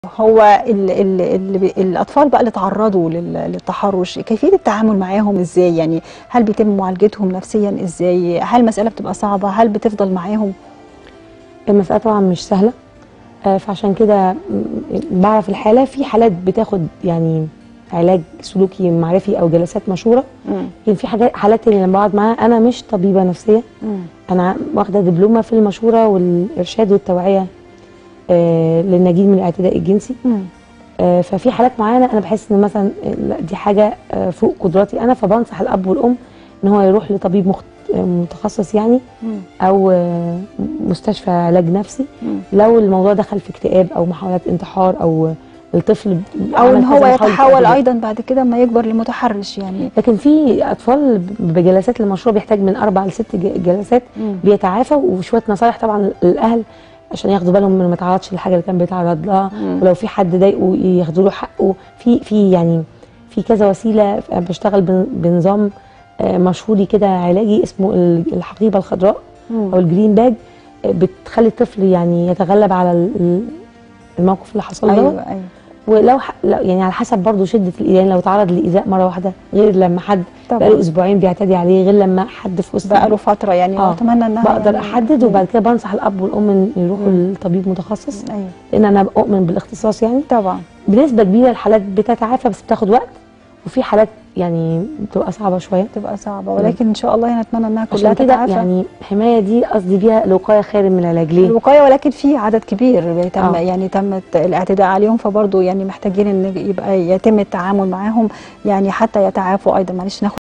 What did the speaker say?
هو ال ال ال الاطفال بقى اللي تعرضوا لل- للتحرش كيفيه التعامل معاهم ازاي يعني هل بيتم معالجتهم نفسيا ازاي هل المساله بتبقى صعبه هل بتفضل معاهم المسألة طبعا مش سهلة آه، فعشان كده م- بعرف الحالة في حالات بتاخد يعني علاج سلوكي معرفي أو جلسات مشورة لكن في حاجات حالات تانية لما بقعد معاها أنا مش طبيبة نفسية أنا واخدة دبلومة في المشورة والإرشاد والتوعية آه، للناجين من الاعتداء الجنسي آه، ففي حالات معينة أنا بحس إن مثلا آه، لا، دي حاجة آه، فوق قدراتي أنا فبنصح الأب والأم إن هو يروح لطبيب مخت... آه، متخصص يعني او آه، مستشفى علاج نفسي لو الموضوع دخل في اكتئاب او محاولات انتحار او الطفل او عمل ان كذا هو محاولة يتحول اعتداء. ايضا بعد كده ما يكبر لمتحرش يعني لكن في اطفال بجلسات المشروع بيحتاج من اربع لست ج- جلسات بيتعافى وشويه نصايح طبعا للاهل عشان ياخدوا بالهم من ما يتعرضش للحاجه اللي كان بيتعرض لها مم. ولو في حد ضايقه ياخدوا له حقه في في يعني في كذا وسيله أنا بشتغل بن- بنظام آه، مشهوري كده علاجي اسمه ال- الحقيبه الخضراء او الجرين باج آه، بتخلي الطفل يعني يتغلب على ال- الموقف اللي حصل له ايوه ايوه ولو ح... لو يعني على حسب برضه شده الايذاء لو تعرض لايذاء مره واحده غير لما حد بقاله طبعا اسبوعين بيعتدي عليه غير لما حد في وسط بقى له فتره يعني آه. اتمنى انها بقدر يعني احدد وبعد كده بنصح الاب والام ان يروحوا مم. لطبيب متخصص ايوه لان انا اؤمن بالاختصاص يعني طبعا بنسبه كبيره الحالات بتتعافى بس بتاخد وقت وفي حالات يعني بتبقى صعبه شويه تبقى صعبه ولكن ان شاء الله يعني نتمنى انها كلها عشان كده تتعافى يعني الحمايه دي قصدي بيها الوقايه خير من العلاج ليه؟ الوقايه ولكن في عدد كبير بيتم آه. يعني تم الاعتداء عليهم فبرضه يعني محتاجين ان يبقى يتم التعامل معاهم يعني حتى يتعافوا ايضا معلش ناخد